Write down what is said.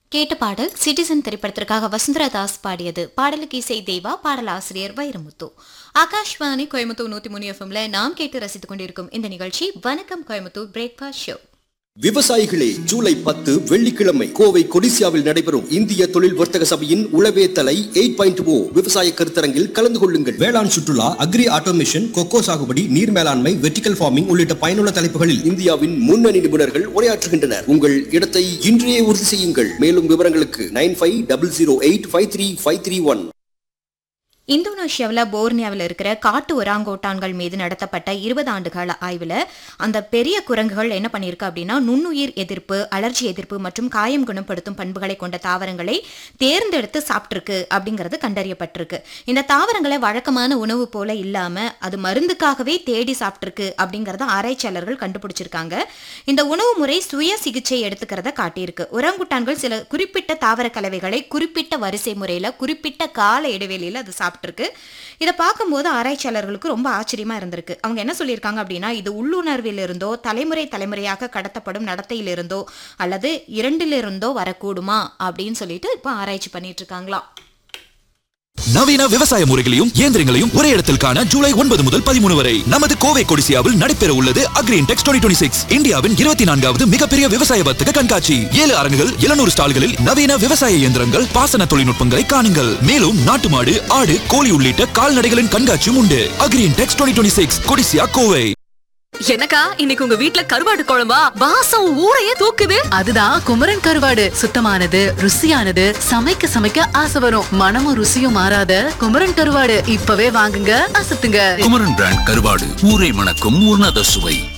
கேட்ட பாடல் சிட்டிசன் திரைப்படத்திற்காக வசுந்தரா தாஸ் பாடியது பாடலுக்கு இசை தேவா பாடலாசிரியர் வைரமுத்து ஆகாஷ்வாணி கோயம்புத்தூர் நூத்தி மூணு எஃப்எம்ல நாம் கேட்டு ரசித்துக் கொண்டிருக்கும் இந்த நிகழ்ச்சி வணக்கம் கோயம்புத்தூர் பிரேக்ஃபாஸ்ட் ஷோ விவசாயிகளே ஜூலை பத்து வெள்ளிக்கிழமை கோவை கொடிசியாவில் நடைபெறும் இந்திய தொழில் வர்த்தக சபையின் உளவே தலை எயிட் பாயிண்ட் ஓ விவசாய கருத்தரங்கில் கலந்து கொள்ளுங்கள் வேளாண் சுற்றுலா அக்ரி ஆட்டோமேஷன் கொக்கோ சாகுபடி நீர் மேலாண்மை வெர்டிகல் ஃபார்மிங் உள்ளிட்ட பயனுள்ள தலைப்புகளில் இந்தியாவின் முன்னணி நிபுணர்கள் உரையாற்றுகின்றனர் உங்கள் இடத்தை இன்றையே உறுதி செய்யுங்கள் மேலும் விவரங்களுக்கு nine five double zero eight five three five three one இந்தோனேஷியாவில் போர்னியாவில் இருக்கிற காட்டு ஒராங்கோட்டான்கள் மீது நடத்தப்பட்ட இருபது ஆண்டு கால ஆய்வில் அந்த பெரிய குரங்குகள் என்ன பண்ணியிருக்கு அப்படின்னா நுண்ணுயிர் எதிர்ப்பு அலர்ஜி எதிர்ப்பு மற்றும் காயம் குணப்படுத்தும் பண்புகளை கொண்ட தாவரங்களை தேர்ந்தெடுத்து சாப்பிட்டிருக்கு அப்படிங்கிறது கண்டறியப்பட்டிருக்கு இந்த தாவரங்களை வழக்கமான உணவு போல இல்லாம அது மருந்துக்காகவே தேடி சாப்பிட்டிருக்கு அப்படிங்கறத ஆராய்ச்சியாளர்கள் கண்டுபிடிச்சிருக்காங்க இந்த உணவு முறை சுய சிகிச்சை எடுத்துக்கிறத காட்டியிருக்கு ஒராங்குட்டான்கள் சில குறிப்பிட்ட தாவர கலவைகளை குறிப்பிட்ட வரிசை முறையில குறிப்பிட்ட கால இடைவெளியில அது சாப்பிட்டிருக்கு இதை பார்க்கும்போது ஆராய்ச்சியாளர்களுக்கு ரொம்ப ஆச்சரியமா இருந்திருக்கு அவங்க என்ன சொல்லியிருக்காங்க அப்படின்னா இது உள்ளுணர்வில் இருந்தோ தலைமுறை தலைமுறையாக கடத்தப்படும் நடத்தையிலிருந்தோ அல்லது இரண்டிலிருந்தோ வரக்கூடுமா அப்படின்னு சொல்லிட்டு இப்போ ஆராய்ச்சி பண்ணிட்டு இருக்காங்களாம் நவீன விவசாய முறைகளையும் இயந்திரங்களையும் ஒரே இடத்தில் காண ஜூலை ஒன்பது முதல் பதிமூணு வரை நமது கோவை கொடிசியாவில் நடைபெற உள்ளது அக்ரீன் டெக்ஸ் டுவெண்ட்டி சிக்ஸ் இந்தியாவின் இருபத்தி நான்காவது மிகப்பெரிய விவசாய வர்த்தக கண்காட்சி ஏழு அரங்குகள் எழுநூறு ஸ்டால்களில் நவீன விவசாய இயந்திரங்கள் பாசன தொழில்நுட்பங்களை காணுங்கள் மேலும் நாட்டு மாடு ஆடு கோழி உள்ளிட்ட கால்நடைகளின் கண்காட்சியும் உண்டு அக்ரீன் டெக்ஸ் டுவெண்ட்டி சிக்ஸ் கொடிசியா கோவை எனக்கா இன்னைக்கு உங்க வீட்ல கருவாடு குழம்பா வாசம் ஊரையே தூக்குது அதுதான் குமரன் கருவாடு சுத்தமானது ருசியானது சமைக்க சமைக்க ஆசை வரும் மனமும் ருசியும் மாறாத குமரன் கருவாடு இப்பவே வாங்குங்க அசத்துங்க குமரன் பிராண்ட் கருவாடு ஊரை மணக்கும் உன்னத சுவை